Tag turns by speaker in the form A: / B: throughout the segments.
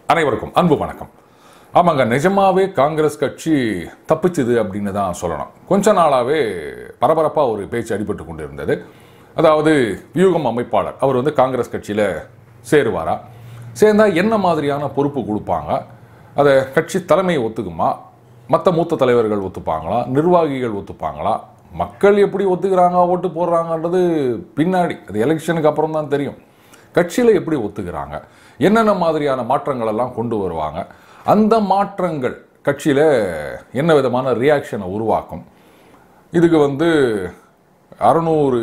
A: அனைவருக்கும் அன்பு வணக்கம் ஆமாங்க நிஜமாவே காங்கிரஸ் கட்சி தப்பிச்சுது அப்படின்னு தான் சொல்லணும் கொஞ்ச நாளாவே பரபரப்பாக ஒரு பேச்சு அடிபட்டு கொண்டு இருந்தது அதாவது வியூகம் அமைப்பாளர் அவர் வந்து காங்கிரஸ் கட்சியில் சேருவாரா சேர்ந்தா என்ன மாதிரியான பொறுப்பு கொடுப்பாங்க அதை கட்சி தலைமை ஒத்துக்குமா மற்ற மூத்த தலைவர்கள் ஒத்துப்பாங்களா நிர்வாகிகள் ஒத்துப்பாங்களா மக்கள் எப்படி ஒத்துக்கிறாங்க ஓட்டு போடுறாங்கன்றது பின்னாடி அது எலெக்ஷனுக்கு அப்புறம் தான் தெரியும் கட்சியில் எப்படி ஒத்துக்கிறாங்க என்னென்ன மாதிரியான மாற்றங்கள் எல்லாம் கொண்டு வருவாங்க அந்த மாற்றங்கள் கட்சியில் என்ன விதமான ரியாக்ஷனை உருவாக்கும் இதுக்கு வந்து அறநூறு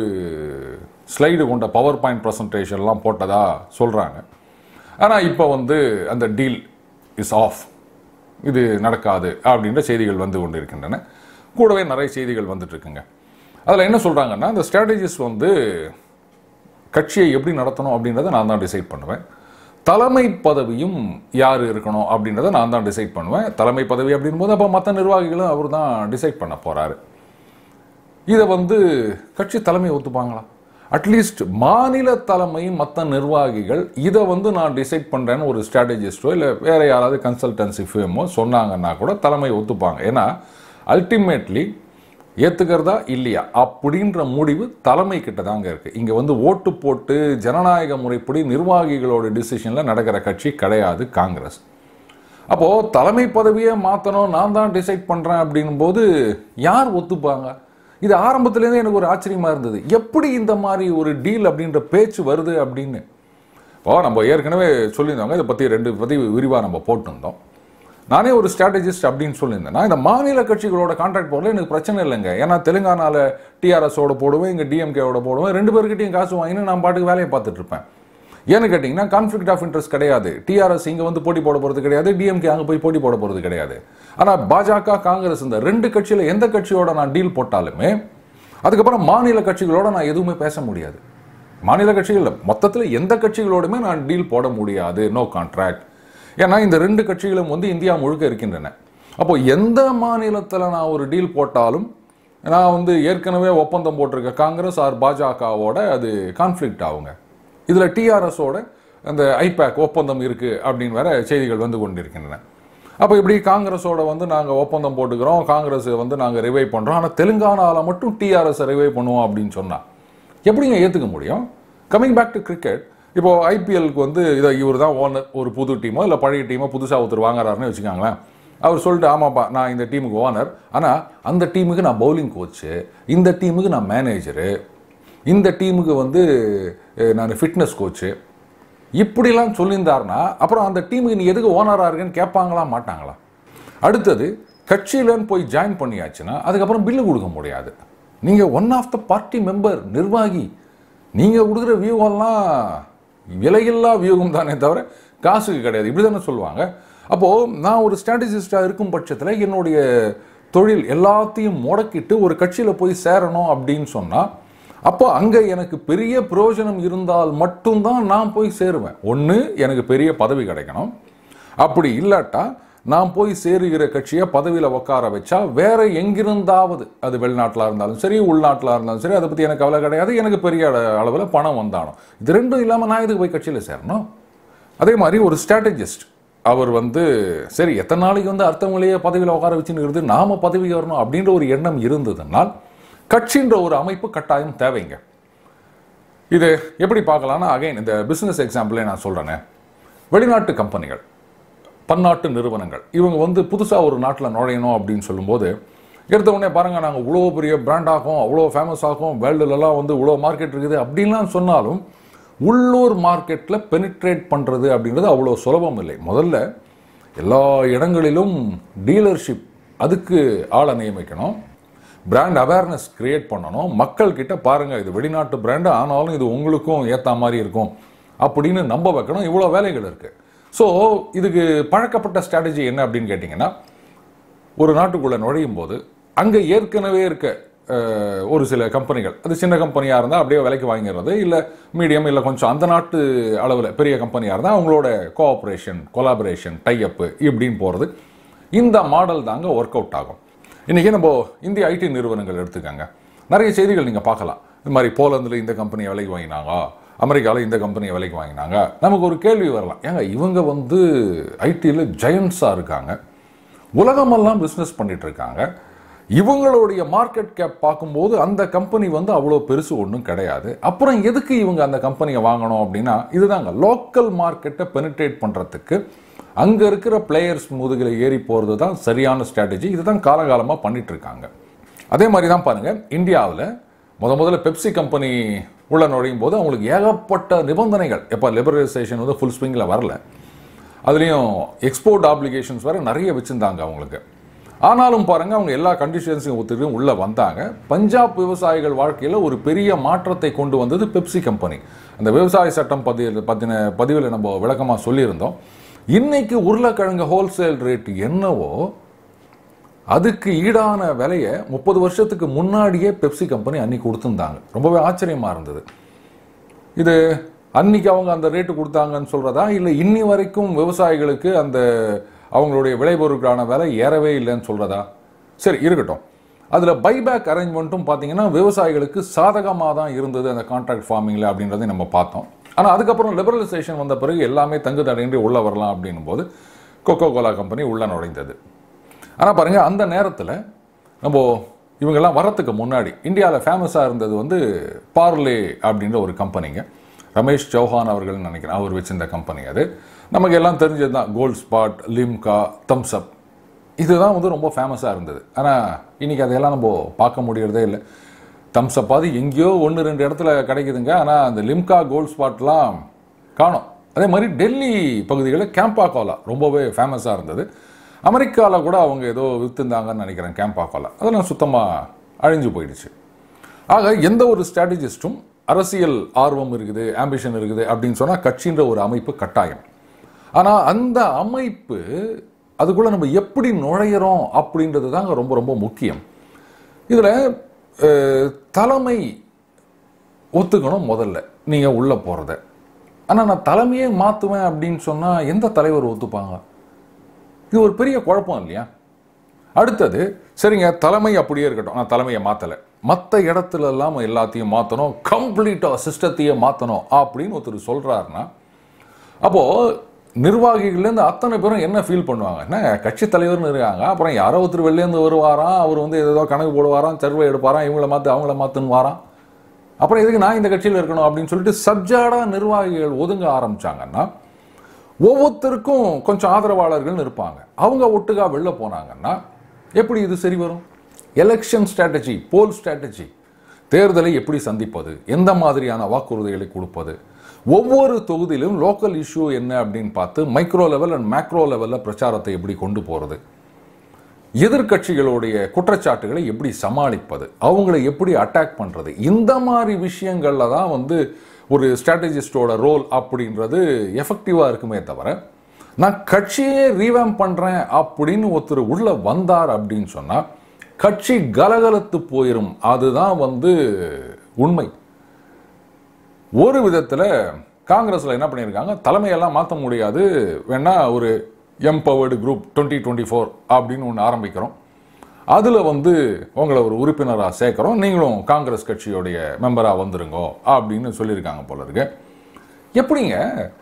A: ஸ்லைடு கொண்ட பவர் பாயிண்ட் ப்ரெசன்டேஷன்லாம் போட்டதா சொல்கிறாங்க ஆனால் இப்போ வந்து அந்த டீல் இஸ் ஆஃப் இது நடக்காது அப்படின்ற செய்திகள் வந்து கொண்டு இருக்கின்றன கூடவே நிறைய செய்திகள் வந்துட்டு இருக்குங்க அதில் என்ன சொல்கிறாங்கன்னா இந்த ஸ்ட்ராட்டஜிஸ் வந்து கட்சியை எப்படி நடத்தணும் அப்படின்றத நான் தான் டிசைட் பண்ணுவேன் தலைமை பதவியும் யார் இருக்கணும் அப்படின்றத நான் தான் டிசைட் பண்ணுவேன் தலைமை பதவி அப்படின்போது அப்போ மற்ற நிர்வாகிகளும் அவர் தான் டிசைட் பண்ண போகிறாரு இதை வந்து கட்சி தலைமை ஒத்துப்பாங்களா அட்லீஸ்ட் மாநில தலைமை மற்ற நிர்வாகிகள் இதை வந்து நான் டிசைட் பண்ணுறேன்னு ஒரு ஸ்ட்ராட்டஜிஸ்டோ இல்லை வேற யாராவது கன்சல்டன்சி ஃபேமோ சொன்னாங்கன்னா கூட தலைமை ஒத்துப்பாங்க ஏன்னா அல்டிமேட்லி ஏற்றுக்கிறதா இல்லையா அப்படின்ற முடிவு தலைமை கிட்ட தாங்க இருக்கு இங்க வந்து ஓட்டு போட்டு ஜனநாயக முறைப்படி நிர்வாகிகளோட டிசிஷன்ல நடக்கிற கட்சி கிடையாது காங்கிரஸ் அப்போ தலைமை பதவியை மாற்றணும் நான் தான் டிசைட் பண்றேன் அப்படின்னும் போது யார் ஒத்துப்பாங்க இது ஆரம்பத்துலேருந்தே எனக்கு ஒரு ஆச்சரியமா இருந்தது எப்படி இந்த மாதிரி ஒரு டீல் அப்படின்ற பேச்சு வருது அப்படின்னு இப்போ நம்ம ஏற்கனவே சொல்லியிருந்தோங்க இதை பற்றி ரெண்டு பற்றி விரிவாக நம்ம போட்டிருந்தோம் நானே ஒரு ஸ்ட்ராட்டஜிஸ்ட் அப்படின்னு சொல்லியிருந்தேன் நான் இந்த மாநில கட்சிகளோட கான்ட்ராக்ட் போடல எனக்கு பிரச்சனை இல்லைங்க ஏன்னா தெலுங்கானால டிஆர்எஸோட போடுவேன் இங்கே டிஎம்கேவோட போடுவேன் ரெண்டு பேர்கிட்டையும் காசு வாங்கினு நான் பாட்டுக்கு வேலையை பார்த்துட்டு இருப்பேன் ஏன்னு கேட்டிங்கன்னா கான்ஃப்ளிக்ட் ஆஃப் இன்ட்ரெஸ்ட் கிடையாது டிஆர்எஸ் இங்கே வந்து போட்டி போட போகிறது கிடையாது டிஎம்கே அங்கே போய் போட்டி போட போகிறது கிடையாது ஆனால் பாஜக காங்கிரஸ் இந்த ரெண்டு கட்சியில் எந்த கட்சியோட நான் டீல் போட்டாலுமே அதுக்கப்புறம் மாநில கட்சிகளோட நான் எதுவுமே பேச முடியாது மாநில கட்சிகள் மொத்தத்தில் எந்த கட்சிகளோடுமே நான் டீல் போட முடியாது நோ கான்ட்ராக்ட் ஏன்னா இந்த ரெண்டு கட்சிகளும் வந்து இந்தியா முழுக்க இருக்கின்றன அப்போ எந்த மாநிலத்தில் நான் ஒரு டீல் போட்டாலும் நான் வந்து ஏற்கனவே ஒப்பந்தம் போட்டிருக்க காங்கிரஸ் ஆர் பாஜகவோட அது கான்ஃப்ளிக்ட் ஆகுங்க இதில் டிஆர்எஸோட அந்த ஐபேக் ஒப்பந்தம் இருக்கு அப்படின்னு வேற செய்திகள் வந்து கொண்டிருக்கின்றன அப்போ இப்படி காங்கிரஸோட வந்து நாங்கள் ஒப்பந்தம் போட்டுக்கிறோம் காங்கிரஸ் வந்து நாங்கள் ரிவைவ் பண்ணுறோம் ஆனால் தெலுங்கானாவில் மட்டும் டிஆர்எஸ் ரிவைவ் பண்ணுவோம் அப்படின்னு சொன்னா எப்படிங்க ஏற்றுக்க முடியும் கமிங் பேக் டு கிரிக்கெட் இப்போ ஐபிஎல்க்கு வந்து இதை இவர் தான் ஓனர் ஒரு புது டீமோ இல்லை பழைய டீமோ புதுசாக ஒருத்தர் வாங்குறாருன்னு வச்சுக்காங்களேன் அவர் சொல்லிட்டு ஆமாப்பா நான் இந்த டீமுக்கு ஓனர் ஆனால் அந்த டீமுக்கு நான் பவுலிங் கோச்சு இந்த டீமுக்கு நான் மேனேஜரு இந்த டீமுக்கு வந்து அஹ், நான் ஃபிட்னஸ் கோச்சு இப்படிலாம் சொல்லியிருந்தாருன்னா அப்புறம் அந்த டீமுக்கு நீ எதுக்கு ஓனராக இருக்கேன்னு கேட்பாங்களா மாட்டாங்களா அடுத்தது கட்சியிலன்னு போய் ஜாயின் பண்ணியாச்சுன்னா அதுக்கப்புறம் பில்லு கொடுக்க முடியாது நீங்கள் one of the party member நிர்வாகி நீங்கள் கொடுக்குற வியூகம்லாம் விலையில்லா வியூகம் தானே தவிர காசுக்கு கிடையாது இப்படி தானே சொல்லுவாங்க அப்போது நான் ஒரு ஸ்ட்ராட்டஜிஸ்டாக இருக்கும் பட்சத்தில் என்னுடைய தொழில் எல்லாத்தையும் முடக்கிட்டு ஒரு கட்சியில் போய் சேரணும் அப்படின்னு சொன்னால் அப்போ அங்கே எனக்கு பெரிய பிரயோஜனம் இருந்தால் மட்டும்தான் நான் போய் சேருவேன் ஒன்று எனக்கு பெரிய பதவி கிடைக்கணும் அப்படி இல்லாட்டா நான் போய் சேருகிற கட்சியை பதவியில் உட்கார வச்சா வேற எங்கிருந்தாவது அது வெளிநாட்டில் இருந்தாலும் சரி உள்நாட்டில் இருந்தாலும் சரி அதை பற்றி எனக்கு கவலை கிடையாது எனக்கு பெரிய அளவில் பணம் வந்தாலும் இது ரெண்டும் இல்லாமல் நான் எதுக்கு போய் கட்சியில் சேரணும் அதே மாதிரி ஒரு ஸ்ட்ராட்டஜிஸ்ட் அவர் வந்து சரி எத்தனை நாளைக்கு வந்து அர்த்தவங்களையே பதவியில் உட்கார வச்சுன்னு இருந்து நாம பதவி வரணும் அப்படின்ற ஒரு எண்ணம் இருந்ததுனால் கட்சின்ற ஒரு அமைப்பு கட்டாயம் தேவைங்க இது எப்படி பார்க்கலாம்னா அகைன் இந்த பிசினஸ் எக்ஸாம்பிளே நான் சொல்றேனே வெளிநாட்டு கம்பெனிகள் பன்னாட்டு நிறுவனங்கள் இவங்க வந்து புதுசாக ஒரு நாட்டில் நுழையணும் அப்படின்னு சொல்லும்போது எடுத்த உடனே பாருங்க நாங்கள் இவ்வளோ பெரிய பிராண்ட் ஆகும் அவ்வளோ ஃபேமஸ் ஆகும் வேர்ல்டுலலாம் வந்து இவ்வளோ மார்க்கெட் இருக்குது அப்படின்லாம் சொன்னாலும் உள்ளூர் மார்க்கெட்டில் பெனிட்ரேட் பண்ணுறது அப்படின்றது அவ்வளோ சுலபம் இல்லை முதல்ல எல்லா இடங்களிலும் டீலர்ஷிப் அதுக்கு ஆளை நியமிக்கணும் பிராண்ட் அவேர்னஸ் கிரியேட் பண்ணணும் மக்கள் கிட்ட பாருங்க இது வெளிநாட்டு பிராண்டு ஆனாலும் இது உங்களுக்கும் ஏற்ற மாதிரி இருக்கும் அப்படின்னு நம்ப வைக்கணும் இவ்வளோ வேலைகள் இருக்கு ஸோ இதுக்கு பழக்கப்பட்ட ஸ்ட்ராட்டஜி என்ன அப்படின்னு கேட்டிங்கன்னா ஒரு நாட்டுக்குள்ளே நுழையும் போது அங்கே ஏற்கனவே இருக்க அஹ், ஒரு சில கம்பெனிகள் அது சின்ன கம்பெனியாக இருந்தால் அப்படியே விலைக்கு வாங்கிடுறது இல்லை மீடியம் இல்லை கொஞ்சம் அந்த நாட்டு அளவில் பெரிய கம்பெனியாக இருந்தால் அவங்களோட கோஆப்ரேஷன் கொலாபரேஷன் டைஅப்பு இப்படின்னு போகிறது இந்த மாடல் தாங்க ஒர்க் அவுட் ஆகும் இன்றைக்கி நம்ம இந்திய ஐடி நிறுவனங்கள் எடுத்துக்கங்க நிறைய செய்திகள் நீங்கள் பார்க்கலாம் இது மாதிரி போலந்தில் இந்த கம்பெனியை விலைக்கு வாங்கினாங்க அமெரிக்காவில் இந்த கம்பெனியை விலைக்கு வாங்கினாங்க நமக்கு ஒரு கேள்வி வரலாம் ஏங்க இவங்க வந்து ஐடியில் ஜெயண்ட்ஸாக இருக்காங்க உலகமெல்லாம் பிஸ்னஸ் பண்ணிட்டு இருக்காங்க இவங்களுடைய மார்க்கெட் கேப் பார்க்கும்போது அந்த கம்பெனி வந்து அவ்வளோ பெருசு ஒன்றும் கிடையாது அப்புறம் எதுக்கு இவங்க அந்த கம்பெனியை வாங்கணும் அப்படின்னா இதுதாங்க லோக்கல் மார்க்கெட்டை பெனிட்ரேட் பண்ணுறதுக்கு அங்கே இருக்கிற பிளேயர்ஸ் முதுகில் ஏறி போகிறது தான் சரியான ஸ்ட்ராட்டஜி இதுதான் காலகாலமாக பண்ணிட்டு இருக்காங்க அதே மாதிரி தான் பாருங்கள் இந்தியாவில் முத முதல்ல பெப்சி கம்பெனி உள்ள நுழையும் போது அவங்களுக்கு ஏகப்பட்ட நிபந்தனைகள் எப்போ லிபரலைசேஷன் வந்து ஃபுல் ஸ்விங்கில் வரல அதுலேயும் எக்ஸ்போர்ட் ஆப்ளிகேஷன்ஸ் வேறு நிறைய வச்சுருந்தாங்க அவங்களுக்கு ஆனாலும் பாருங்கள் அவங்க எல்லா கண்டிஷன்ஸையும் ஒத்துட்டு உள்ளே வந்தாங்க பஞ்சாப் விவசாயிகள் வாழ்க்கையில் ஒரு பெரிய மாற்றத்தை கொண்டு வந்தது பெப்சி கம்பெனி அந்த விவசாய சட்டம் பதிவு பற்றின பதிவில் நம்ம விளக்கமாக சொல்லியிருந்தோம் இன்னைக்கு உருளைக்கிழங்கு ஹோல்சேல் ரேட் என்னவோ அதுக்கு ஈடான விலையை முப்பது வருஷத்துக்கு முன்னாடியே பெப்சி கம்பெனி அன்னைக்கு கொடுத்துருந்தாங்க ரொம்பவே ஆச்சரியமா இருந்தது இது அன்னைக்கு அவங்க அந்த ரேட்டு கொடுத்தாங்கன்னு சொல்றதா இல்லை இன்னி வரைக்கும் விவசாயிகளுக்கு அந்த அவங்களுடைய விளைபொருட்களான விலை ஏறவே இல்லைன்னு சொல்றதா சரி இருக்கட்டும் அதில் பைபேக் அரேஞ்ச்மெண்ட்டும் பார்த்தீங்கன்னா விவசாயிகளுக்கு சாதகமாக தான் இருந்தது அந்த கான்ட்ராக்ட் ஃபார்மிங்கில் அப்படின்றதை நம்ம பார்த்தோம் ஆனால் அதுக்கப்புறம் லிபரலைசேஷன் வந்த பிறகு எல்லாமே தங்கு தடையின்றி உள்ளே வரலாம் அப்படின்னும் போது கொக்கோ கோலா கம்பெனி உள்ள நுழைந்தது ஆனால் பாருங்க அந்த நேரத்தில் நம்ம இவங்கெல்லாம் வரத்துக்கு முன்னாடி இந்தியாவில் ஃபேமஸாக இருந்தது வந்து பார்லே அப்படின்ற ஒரு கம்பெனிங்க ரமேஷ் சௌஹான் அவர்கள்னு நினைக்கிறேன் அவர் வச்சிருந்த கம்பெனி அது நமக்கு எல்லாம் தெரிஞ்சது தான் Gold Spot Limca Thums Up இதுதான் வந்து ரொம்ப ஃபேமஸாக இருந்தது ஆனால் இன்னைக்கு அதையெல்லாம் நம்ம பார்க்க முடியறதே இல்லை தம்ஸ் அப் அது எங்கேயோ ஒன்று ரெண்டு இடத்துல கிடைக்குதுங்க ஆனால் அந்த லிம்கா கோல்ட் ஸ்பாட்லாம் காணோம் அதே மாதிரி டெல்லி பகுதிகளில் கேம்பா கோலா ரொம்பவே ஃபேமஸாக இருந்தது அமெரிக்காவில் கூட அவங்க ஏதோ விற்றுந்தாங்கன்னு நினைக்கிறேன் கேம்பா கோலா அதெல்லாம் சுத்தமாக அழிஞ்சு போயிடுச்சு ஆக எந்த ஒரு ஸ்ட்ராட்டஜிஸ்ட்டும் அரசியல் ஆர்வம் இருக்குது ஆம்பிஷன் இருக்குது அப்படின்னு சொன்னால் கட்சின்ற ஒரு அமைப்பு கட்டாயம் ஆனால் அந்த அமைப்பு அதுக்குள்ளே நம்ம எப்படி நுழையிறோம் அப்படின்றது தாங்க ரொம்ப ரொம்ப முக்கியம் இதில் தலைமை ஒத்துக்கணும் முதல்ல நீங்கள் உள்ளே போகிறத ஆனால் நான் தலைமையே மாற்றுவேன் அப்படின்னு சொன்னால் எந்த தலைவர் ஒத்துப்பாங்க இது ஒரு பெரிய குழப்பம் இல்லையா அடுத்தது சரிங்க தலைமை அப்படியே இருக்கட்டும் நான் தலைமையை மாற்றலை மற்ற இடத்துல எல்லாம் எல்லாத்தையும் மாற்றணும் கம்ப்ளீட்டாக சிஸ்டத்தையே மாற்றணும் அப்படின்னு ஒருத்தர் சொல்கிறாருன்னா அப்போது நிர்வாகிகள்லேருந்து அத்தனை பேரும் என்ன ஃபீல் பண்ணுவாங்க என்ன கட்சி தலைவர்னு இருக்காங்க அப்புறம் யாரோ ஒருத்தர் வெளிலேருந்து வருவாராம் அவர் வந்து ஏதோ கணக்கு போடுவாராம் சர்வே எடுப்பாராம் இவங்கள மாற்று அவங்கள மாற்றுன்னு வாராம் அப்புறம் எதுக்கு நான் இந்த கட்சியில் இருக்கணும் அப்படின்னு சொல்லிட்டு சப்ஜாடாக நிர்வாகிகள் ஒதுங்க ஆரம்பிச்சாங்கன்னா ஒவ்வொருத்தருக்கும் கொஞ்சம் ஆதரவாளர்கள்னு இருப்பாங்க அவங்க ஒட்டுக்கா வெளில போனாங்கன்னா எப்படி இது சரி வரும் எலெக்ஷன் ஸ்ட்ராட்டஜி போல் ஸ்ட்ராட்டஜி தேர்தலை எப்படி சந்திப்பது எந்த மாதிரியான வாக்குறுதிகளை கொடுப்பது ஒவ்வொரு தொகுதியிலும் லோக்கல் இஷ்யூ என்ன அப்படின்னு பார்த்து மைக்ரோ லெவல் அண்ட் மேக்ரோ லெவலில் பிரச்சாரத்தை எப்படி கொண்டு போகிறது எதிர்க்கட்சிகளுடைய குற்றச்சாட்டுகளை எப்படி சமாளிப்பது அவங்களை எப்படி அட்டாக் பண்ணுறது இந்த மாதிரி விஷயங்களில் தான் வந்து ஒரு ஸ்ட்ராட்டஜிஸ்டோட ரோல் அப்படின்றது எஃபெக்டிவாக இருக்குமே தவிர நான் கட்சியே ரீவேம் பண்ணுறேன் அப்படின்னு ஒருத்தர் உள்ளே வந்தார் அப்படின்னு சொன்னால் கட்சி கலகலத்து போயிடும் அதுதான் வந்து உண்மை ஒரு விதத்தில் காங்கிரஸில் என்ன பண்ணியிருக்காங்க தலைமையெல்லாம் மாற்ற முடியாது வேணா ஒரு empowered group twenty twenty four அப்படின்னு ஒன்று ஆரம்பிக்கிறோம் அதில் வந்து உங்களை ஒரு உறுப்பினராக சேர்க்குறோம் நீங்களும் காங்கிரஸ் கட்சியோடைய மெம்பராக வந்துருங்க அப்படின்னு சொல்லியிருக்காங்க போல இருக்கு எப்படிங்க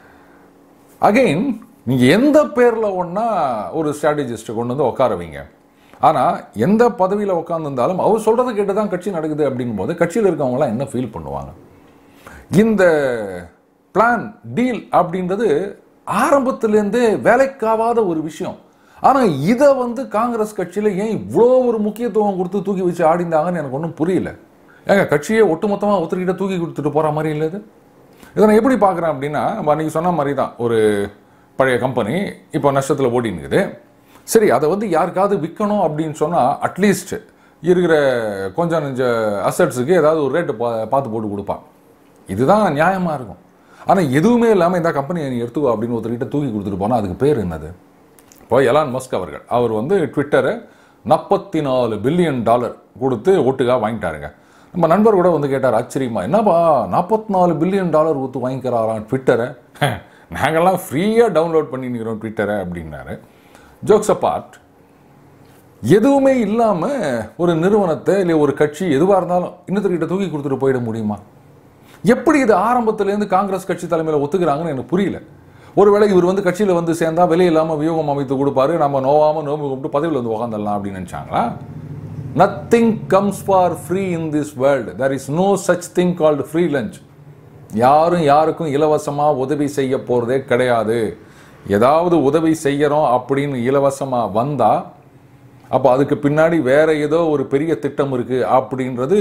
A: அகைன் நீங்கள் எந்த பேரில் ஒன்றா ஒரு ஸ்ட்ராட்டஜிஸ்ட்டை கொண்டு வந்து உட்கார வைங்க ஆனால் எந்த பதவியில் உட்காந்துருந்தாலும் அவர் சொல்கிறத கேட்டு தான் கட்சி நடக்குது அப்படிங்கும் போது கட்சியில் இருக்கவங்களாம் என்ன ஃபீல் பண்ணுவாங்க இந்த பிளான் டீல் அப்படின்றது ஆரம்பத்திலேருந்தே வேலைக்காவாத ஒரு விஷயம் ஆனால் இதை வந்து காங்கிரஸ் கட்சியில் ஏன் இவ்வளோ ஒரு முக்கியத்துவம் கொடுத்து தூக்கி வச்சு ஆடிந்தாங்கன்னு எனக்கு ஒன்றும் புரியல ஏங்க கட்சியை ஒட்டுமொத்தமாக ஒருத்தர்கிட்ட தூக்கி கொடுத்துட்டு போகிற மாதிரி இல்லை இது இதை நான் எப்படி பார்க்குறேன் அப்படின்னா நம்ம அன்றைக்கி சொன்ன மாதிரி தான் ஒரு பழைய கம்பெனி இப்போ நஷ்டத்தில் ஓடின்னு இருக்குது சரி அதை வந்து யாருக்காவது விற்கணும் அப்படின்னு சொன்னால் அட்லீஸ்ட் இருக்கிற கொஞ்சம் நெஞ்ச அசட்ஸுக்கு ஏதாவது ஒரு ரேட்டு பா பார்த்து போட்டு கொடுப்பான் இதுதான் நியாயமாக இருக்கும் ஆனால் எதுவுமே இல்லாமல் இந்த கம்பெனியை நீ எடுத்துக்கோ அப்படின்னு ஒருத்தர்கிட்ட தூக்கி கொடுத்துட்டு போனால் அதுக்கு பேர் என்னது இப்போ எலான் மஸ்க் அவர்கள் அவர் வந்து ட்விட்டரை நாற்பத்தி நாலு பில்லியன் டாலர் கொடுத்து ஒட்டுக்காக வாங்கிட்டாருங்க நம்ம நண்பர் கூட வந்து கேட்டார் ஆச்சரியமா என்னப்பா நாற்பத்தி நாலு பில்லியன் டாலர் கொடுத்து வாங்கிக்கிறாராம் ட்விட்டரை நாங்கள்லாம் ஃப்ரீயாக டவுன்லோட் பண்ணிக்கிறோம் ட்விட்டரை அப்படின்னாரு ஜோக்ஸ் அப்பார்ட் எதுவுமே இல்லாமல் ஒரு நிறுவனத்தை இல்லை ஒரு கட்சி எதுவாக இருந்தாலும் இன்னொருத்தர்கிட்ட தூக்கி கொடுத்துட்டு போயிட முடியுமா எப்படி இது ஆரம்பத்திலேருந்து காங்கிரஸ் கட்சி தலைமையில் ஒத்துக்கிறாங்கன்னு எனக்கு புரியல ஒருவேளை இவர் வந்து கட்சியில் வந்து சேர்ந்தா விலை இல்லாமல் வியூகம் அமைத்து கொடுப்பாரு நம்ம நோவாமல் நோம்பு கும்பிட்டு பதவியில் வந்து உக்காந்துடலாம் அப்படின்னு நினச்சாங்களா nothing comes for free in this world there is no such thing called free lunch யாரும் யாருக்கும் இலவசமாக உதவி செய்ய போகிறதே கிடையாது ஏதாவது உதவி செய்யறோம் அப்படின்னு இலவசமாக வந்தா அப்போ அதுக்கு பின்னாடி வேற ஏதோ ஒரு பெரிய திட்டம் இருக்கு அப்படின்றது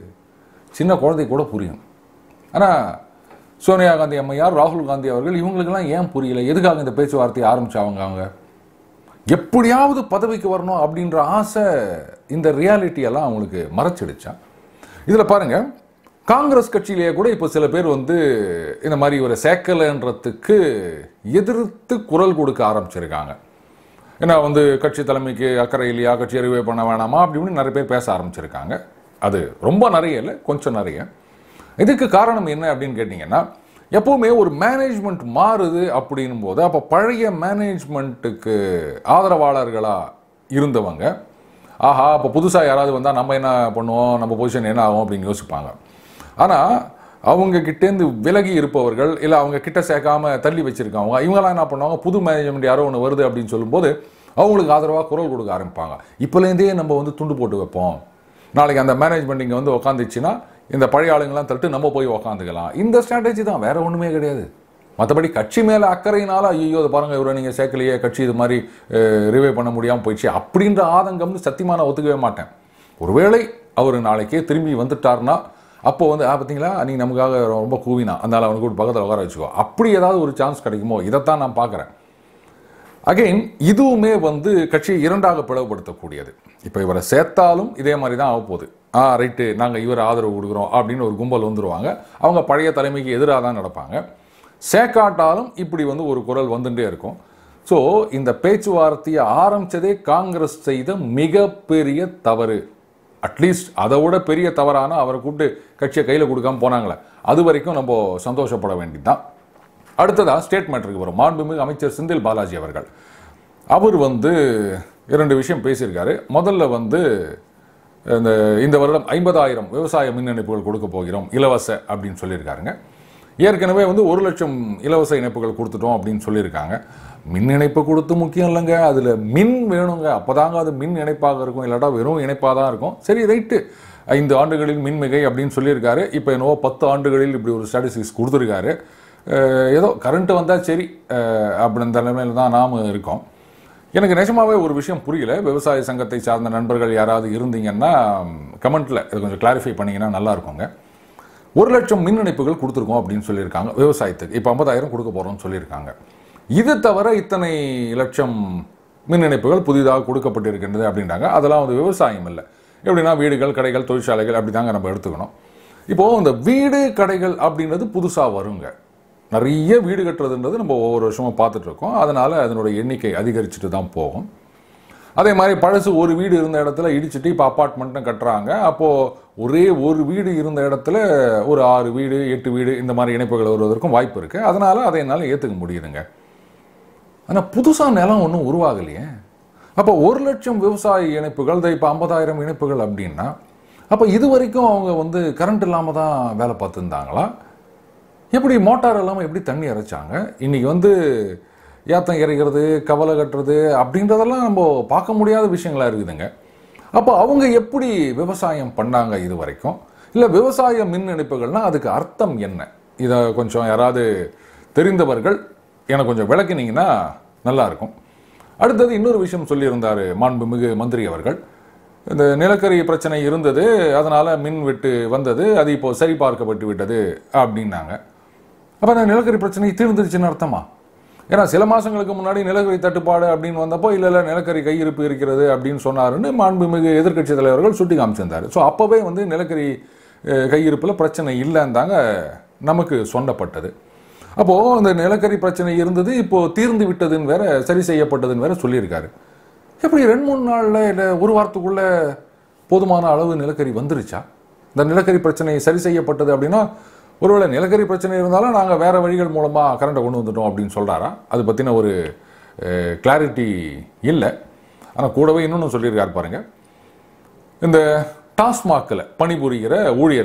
A: சின்ன குழந்தை கூட புரியும் ஆனால் சோனியா காந்தி அம்மையார் ராகுல் காந்தி அவர்கள் இவங்களுக்கெல்லாம் ஏன் புரியல எதுக்காக இந்த பேச்சுவார்த்தையை ஆரம்பிச்சாங்க அவங்க எப்படியாவது பதவிக்கு வரணும் அப்படின்ற ஆசை இந்த ரியாலிட்டி எல்லாம் அவங்களுக்கு மறைச்சிடுச்சா இதில் பாருங்க காங்கிரஸ் கட்சியிலேயே கூட இப்போ சில பேர் வந்து இந்த மாதிரி ஒரு சேக்கலைன்றதுக்கு எதிர்த்து குரல் கொடுக்க ஆரம்பிச்சிருக்காங்க ஏன்னா வந்து கட்சி தலைமைக்கு அக்கறை இல்லையா கட்சி அறிவை பண்ண வேணாமா அப்படி இப்படின்னு நிறைய பேர் பேச ஆரம்பிச்சிருக்காங்க அது ரொம்ப நிறைய இல்லை கொஞ்சம் நிறைய இதுக்கு காரணம் என்ன அப்படின்னு கேட்டிங்கன்னா எப்பவுமே ஒரு மேனேஜ்மெண்ட் மாறுது அப்படின்னும் போது அப்போ பழைய மேனேஜ்மெண்ட்டுக்கு ஆதரவாளர்களாக இருந்தவங்க ஆஹா அப்போ புதுசாக யாராவது வந்தால் நம்ம என்ன பண்ணுவோம் நம்ம பொசிஷன் என்ன ஆகும் அப்படின்னு யோசிப்பாங்க ஆனால் அவங்க கிட்டேருந்து விலகி இருப்பவர்கள் இல்லை அவங்க கிட்ட சேர்க்காம தள்ளி வச்சிருக்கவங்க இவங்கெல்லாம் என்ன பண்ணுவாங்க புது மேனேஜ்மெண்ட் யாரோ ஒன்று வருது அப்படின்னு சொல்லும்போது அவங்களுக்கு ஆதரவாக குரல் கொடுக்க ஆரம்பிப்பாங்க இப்போலேருந்தே நம்ம வந்து துண்டு போட்டு வைப்போம் நாளைக்கு அந்த மேனேஜ்மெண்ட் இங்கே வந்து உக்காந்துச்சுன்னா இந்த பழைய ஆளுங்கெல்லாம் தள்ளிட்டு நம்ம போய் உக்காந்துக்கலாம் இந்த ஸ்ட்ராட்டஜி தான் வேற ஒன்றுமே கிடையாது மற்றபடி கட்சி மேலே அக்கறையினால ஐயோ அதை பாருங்க இவரை நீங்கள் சேர்க்கலையே கட்சி இது மாதிரி ரிவே பண்ண முடியாமல் போயிடுச்சு அப்படின்ற ஆதங்கம்னு சத்தியமா நான் ஒத்துக்கவே மாட்டேன் ஒருவேளை அவர் நாளைக்கே திரும்பி வந்துட்டார்னா அப்போ வந்து ஆ பார்த்தீங்களா நீங்கள் நமக்காக ரொம்ப கூவினா அதனால அவனுக்கு கூட பக்கத்தில் உட்கார வச்சுக்கோ அப்படி ஏதாவது ஒரு சான்ஸ் கிடைக்குமோ இதைத்தான் நான் பார்க்குறேன் அகைன் இதுவுமே வந்து கட்சியை இரண்டாக பிளவுபடுத்தக்கூடியது இப்போ இவரை சேர்த்தாலும் இதே மாதிரி தான் ஆக போகுது ஆ ரைட்டு நாங்கள் இவர் ஆதரவு கொடுக்குறோம் அப்படின்னு ஒரு கும்பல் வந்துருவாங்க அவங்க பழைய தலைமைக்கு எதிராக தான் நடப்பாங்க சேக்காட்டாலும் இப்படி வந்து ஒரு குரல் வந்துட்டே இருக்கும் ஸோ இந்த பேச்சுவார்த்தையை ஆரம்பிச்சதே காங்கிரஸ் செய்த மிகப்பெரிய தவறு அட்லீஸ்ட் அதை விட பெரிய தவறான அவரை கூப்பிட்டு கட்சியை கையில் கொடுக்காம போனாங்களே அது வரைக்கும் நம்ம சந்தோஷப்பட வேண்டியதுதான் அடுத்ததா ஸ்டேட் மேட்டருக்கு வரும் மாண்புமிகு அமைச்சர் செந்தில் பாலாஜி அவர்கள் அவர் வந்து இரண்டு விஷயம் பேசியிருக்காரு முதல்ல வந்து இந்த இந்த வருடம் ஐம்பதாயிரம் விவசாய மின் இணைப்புகள் கொடுக்க போகிறோம் இலவச அப்படின்னு சொல்லியிருக்காருங்க ஏற்கனவே வந்து ஒரு லட்சம் இலவச இணைப்புகள் கொடுத்துட்டோம் அப்படின்னு சொல்லியிருக்காங்க மின் இணைப்பு கொடுத்து முக்கியம் இல்லைங்க அதில் மின் வேணுங்க அப்போதாங்க அது மின் இணைப்பாக இருக்கும் இல்லாட்டா வெறும் இணைப்பாக தான் இருக்கும் சரி ரைட்டு ஐந்து ஆண்டுகளில் மின்மிகை அப்படின்னு சொல்லியிருக்காரு இப்போ என்னவோ பத்து ஆண்டுகளில் இப்படி ஒரு ஸ்டாட்டிஸ்டிக்ஸ் கொடுத்துருக்காரு அஹ் ஏதோ கரண்ட் வந்தால் சரி அஹ் அப்படின்ற நிலைமையில் தான் நாம் இருக்கோம் எனக்கு நிஜமாவே ஒரு விஷயம் புரியல விவசாய சங்கத்தை சார்ந்த நண்பர்கள் யாராவது இருந்தீங்கன்னா கமெண்ட்டில் இதை கொஞ்சம் கிளாரிஃபை பண்ணிங்கன்னா நல்லா இருக்குங்க ஒரு லட்சம் மின் இணைப்புகள் கொடுத்துருக்கோம் அப்படின்னு சொல்லியிருக்காங்க விவசாயத்துக்கு இப்போ ஐம்பதாயிரம் கொடுக்க போகிறோம்னு சொல்லியிருக்காங்க இது தவிர இத்தனை லட்சம் மின் இணைப்புகள் புதிதாக கொடுக்கப்பட்டிருக்கின்றது அப்படின்றாங்க அதெல்லாம் வந்து விவசாயம் இல்லை எப்படின்னா வீடுகள் கடைகள் தொழிற்சாலைகள் அப்படி தாங்க நம்ம எடுத்துக்கணும் இப்போது இந்த வீடு கடைகள் அப்படின்றது புதுசாக வருங்க நிறைய வீடு கட்டுறதுன்றது நம்ம ஒவ்வொரு வருஷமும் பார்த்துட்டு இருக்கோம் அதனால அதனுடைய எண்ணிக்கை அதிகரிச்சுட்டு தான் போகும் அதே மாதிரி பழசு ஒரு வீடு இருந்த இடத்துல இடிச்சிட்டு இப்போ அப்பார்ட்மெண்ட்டும் கட்டுறாங்க அப்போது ஒரே ஒரு வீடு இருந்த இடத்துல ஒரு ஆறு வீடு எட்டு வீடு இந்த மாதிரி இணைப்புகள் வருவதற்கும் வாய்ப்பு இருக்குது அதனால அதை என்னால் ஏற்றுக்க முடியுதுங்க ஆனால் புதுசாக நிலம் ஒன்றும் உருவாகலையே அப்போ ஒரு லட்சம் விவசாய இணைப்புகள் இப்போ ஐம்பதாயிரம் இணைப்புகள் அப்படின்னா அப்போ இது வரைக்கும் அவங்க வந்து கரண்ட் இல்லாமல் தான் வேலை பார்த்துருந்தாங்களா எப்படி மோட்டார் இல்லாமல் எப்படி தண்ணி இறைச்சாங்க இன்னைக்கு வந்து ஏத்தம் இறைக்கிறது கவலை கட்டுறது அப்படின்றதெல்லாம் நம்ம பார்க்க முடியாத விஷயங்களா இருக்குதுங்க அப்போ அவங்க எப்படி விவசாயம் பண்ணாங்க இது வரைக்கும் இல்லை விவசாய மின் இணைப்புகள்னா அதுக்கு அர்த்தம் என்ன இதை கொஞ்சம் யாராவது தெரிந்தவர்கள் எனக்கு கொஞ்சம் விளக்கினீங்கன்னா நல்லா இருக்கும் அடுத்தது இன்னொரு விஷயம் சொல்லியிருந்தார் மாண்புமிகு மந்திரி அவர்கள் இந்த நிலக்கரி பிரச்சனை இருந்தது அதனால மின் வெட்டு வந்தது அது இப்போ சரிபார்க்கப்பட்டு விட்டது அப்படின்னாங்க அப்போ அந்த நிலக்கரி பிரச்சனை தீர்ந்துருச்சுன்னு அர்த்தமா ஏன்னா சில மாதங்களுக்கு முன்னாடி நிலக்கரி தட்டுப்பாடு அப்படின்னு வந்தப்போ இல்லை இல்லை நிலக்கரி கையிருப்பு இருக்கிறது அப்படின்னு சொன்னாருன்னு மாண்புமிகு எதிர்க்கட்சி தலைவர்கள் சுட்டி காமிச்சிருந்தார் ஸோ அப்போவே வந்து நிலக்கரி அஹ், கையிருப்பில் பிரச்சனை இல்லைன்னு தாங்க நமக்கு சொல்லப்பட்டது அப்போது அந்த நிலக்கரி பிரச்சனை இருந்தது இப்போ தீர்ந்து விட்டதுன்னு வேற சரி செய்யப்பட்டதுன்னு வேற சொல்லியிருக்காரு எப்படி ரெண்டு மூணு நாளில் இல்லை ஒரு வாரத்துக்குள்ள போதுமான அளவு நிலக்கரி வந்துருச்சா இந்த நிலக்கரி பிரச்சனை சரி செய்யப்பட்டது அப்படின்னா ஒருவேளை நிலக்கரி பிரச்சனை இருந்தாலும் நாங்கள் வேற வழிகள் மூலமாக கரண்ட்டை கொண்டு வந்துட்டோம் அப்படின்னு சொல்கிறாரா அது பற்றின ஒரு கிளாரிட்டி இல்லை ஆனால் கூடவே இன்னொன்று சொல்லியிருக்காரு பாருங்க இந்த டாஸ்மாகில் பணிபுரிகிற ஊழியர்கள்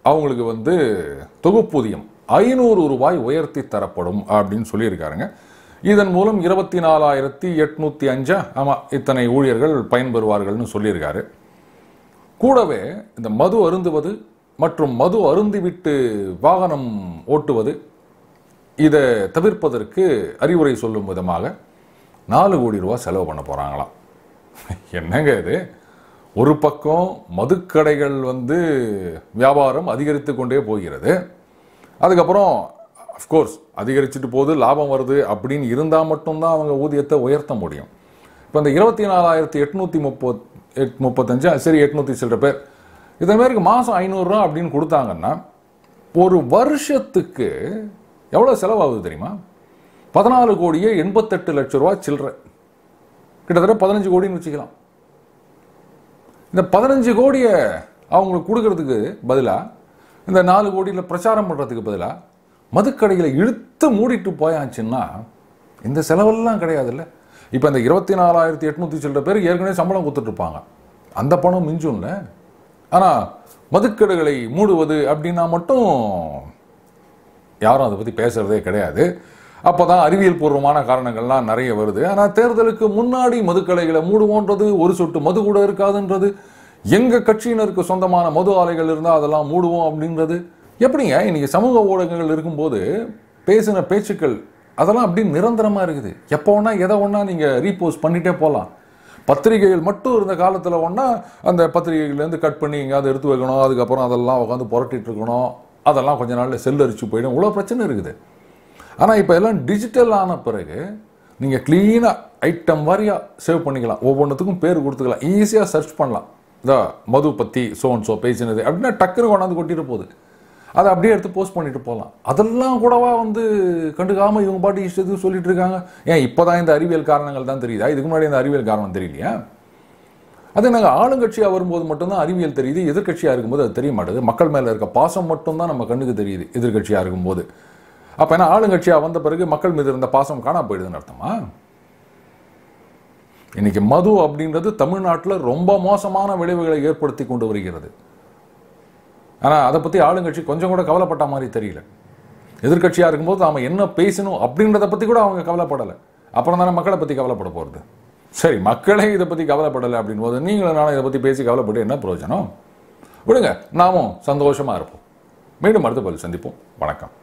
A: அவங்களுக்கு வந்து தொகுப்பூதியம் ஐநூறு ரூபாய் உயர்த்தி தரப்படும் அப்படின்னு சொல்லியிருக்காருங்க இதன் மூலம் இருபத்தி நாலாயிரத்தி எட்நூத்தி அஞ்சா ஆமாம் இத்தனை ஊழியர்கள் பயன்பெறுவார்கள்னு சொல்லியிருக்காரு கூடவே இந்த மது அருந்துவது மற்றும் மது அருந்திவிட்டு வாகனம் ஓட்டுவது இதை தவிர்ப்பதற்கு அறிவுரை சொல்லும் விதமாக நாலு கோடி ரூபா செலவு பண்ண போகிறாங்களாம் என்னங்க இது ஒரு பக்கம் மதுக்கடைகள் வந்து வியாபாரம் அதிகரித்து கொண்டே போகிறது அதுக்கப்புறம் அஃப்கோர்ஸ் அதிகரிச்சுட்டு போகுது லாபம் வருது அப்படின்னு இருந்தால் மட்டும்தான் அவங்க ஊதியத்தை உயர்த்த முடியும் இப்போ இந்த இருபத்தி நாலாயிரத்தி எட்நூற்றி முப்பத் எட் முப்பத்தஞ்சு சரி எட்நூற்றி சில்லற பேர் இதன் பேருக்கு மாதம் ஐநூறுரூவா அப்படின்னு கொடுத்தாங்கன்னா ஒரு வருஷத்துக்கு எவ்வளோ செலவாகுது தெரியுமா பதினாலு கோடியே எண்பத்தெட்டு லட்ச ரூபா சில்லற கிட்டத்தட்ட பதினஞ்சு கோடின்னு வச்சுக்கலாம் இந்த பதினஞ்சு கோடியை அவங்களுக்கு கொடுக்கறதுக்கு பதிலாக இந்த நாலு கோடியில் பிரச்சாரம் பண்ணுறதுக்கு பதிலாக மதுக்கடைகளை இழுத்து மூடிட்டு போயாச்சுன்னா இந்த செலவெல்லாம் கிடையாதுல்ல இப்போ இந்த இருபத்தி நாலாயிரத்தி எட்நூற்றி சில்லற பேர் ஏற்கனவே சம்பளம் கொடுத்துட்ருப்பாங்க அந்த பணம் மிஞ்சும்ல ஆனால் மதுக்கடைகளை மூடுவது அப்படின்னா மட்டும் யாரும் அதை பற்றி பேசுகிறதே கிடையாது அப்போ தான் அறிவியல் பூர்வமான காரணங்கள்லாம் நிறைய வருது ஆனால் தேர்தலுக்கு முன்னாடி மதுக்கடைகளை மூடுவோன்றது ஒரு சொட்டு மது கூட இருக்காதுன்றது எங்கள் கட்சியினருக்கு சொந்தமான மது ஆலைகள் இருந்தால் அதெல்லாம் மூடுவோம் அப்படின்றது எப்படிங்க இன்னைக்கு சமூக ஊடகங்கள் இருக்கும்போது பேசின பேச்சுக்கள் அதெல்லாம் அப்படி நிரந்தரமாக இருக்குது எப்போ ஒன்றா எதை ஒன்றா நீங்கள் ரீபோஸ்ட் பண்ணிகிட்டே போகலாம் பத்திரிகைகள் மட்டும் இருந்த காலத்தில் ஒன்றா அந்த பத்திரிகைகள்லேருந்து கட் பண்ணி எங்கேயாவது எடுத்து வைக்கணும் அதுக்கப்புறம் அதெல்லாம் உட்காந்து புரட்டிட்டு இருக்கணும் அதெல்லாம் கொஞ்ச நாளில் செல்லரிச்சு போயிடும் இவ்வளோ பிரச்சனை இருக்குது ஆனால் இப்போ எல்லாம் டிஜிட்டல் ஆன பிறகு நீங்கள் க்ளீனாக ஐட்டம் வாரியாக சேவ் பண்ணிக்கலாம் ஒவ்வொன்றுத்துக்கும் பேர் கொடுத்துக்கலாம் ஈஸியாக சர்ச் பண்ணலாம் இந்த மது பற்றி சோன் சோ பேசினது அப்படின்னா டக்குன்னு கொண்டாந்து கொட்டிட்டு போகுது அதை அப்படியே எடுத்து போஸ்ட் பண்ணிட்டு போகலாம் அதெல்லாம் கூடவா வந்து கண்டுக்காமல் இவங்க பாட்டு இஷ்டத்துக்கு சொல்லிட்டு இருக்காங்க ஏன் இப்போ தான் இந்த அறிவியல் காரணங்கள் தான் தெரியுதா இதுக்கு முன்னாடி இந்த அறிவியல் காரணம் தெரியலையா அது நாங்கள் ஆளுங்கட்சியாக வரும்போது மட்டும்தான் அறிவியல் தெரியுது எதிர்க்கட்சியாக இருக்கும்போது அது தெரிய மாட்டேது மக்கள் மேலே இருக்க பாசம் மட்டும்தான் நம்ம கண்ணுக்கு தெரியுது எதிர்க்கட்சியாக இருக்கும்போது அப்போ என்ன ஆளுங்கட்சியாக வந்த பிறகு மக்கள் மீது இருந்த பாசம் காணா போயிடுதுன்னு அர்த்தமா இன்னைக்கு மது அப்படின்றது தமிழ்நாட்டில் ரொம்ப மோசமான விளைவுகளை ஏற்படுத்தி கொண்டு வருகிறது ஆனால் அதை பற்றி ஆளுங்கட்சி கொஞ்சம் கூட கவலைப்பட்ட மாதிரி தெரியல எதிர்க்கட்சியாக இருக்கும்போது நாம என்ன பேசணும் அப்படின்றத பற்றி கூட அவங்க கவலைப்படலை அப்புறம் தானே மக்களை பற்றி கவலைப்பட போகிறது சரி மக்களே இதை பற்றி கவலைப்படலை அப்படின் போது நீங்களும் நானும் இதை பற்றி பேசி கவலைப்பட்டு என்ன பிரயோஜனம் விடுங்க நாமும் சந்தோஷமாக இருப்போம் மீண்டும் அடுத்த பதில் சந்திப்போம் வணக்கம்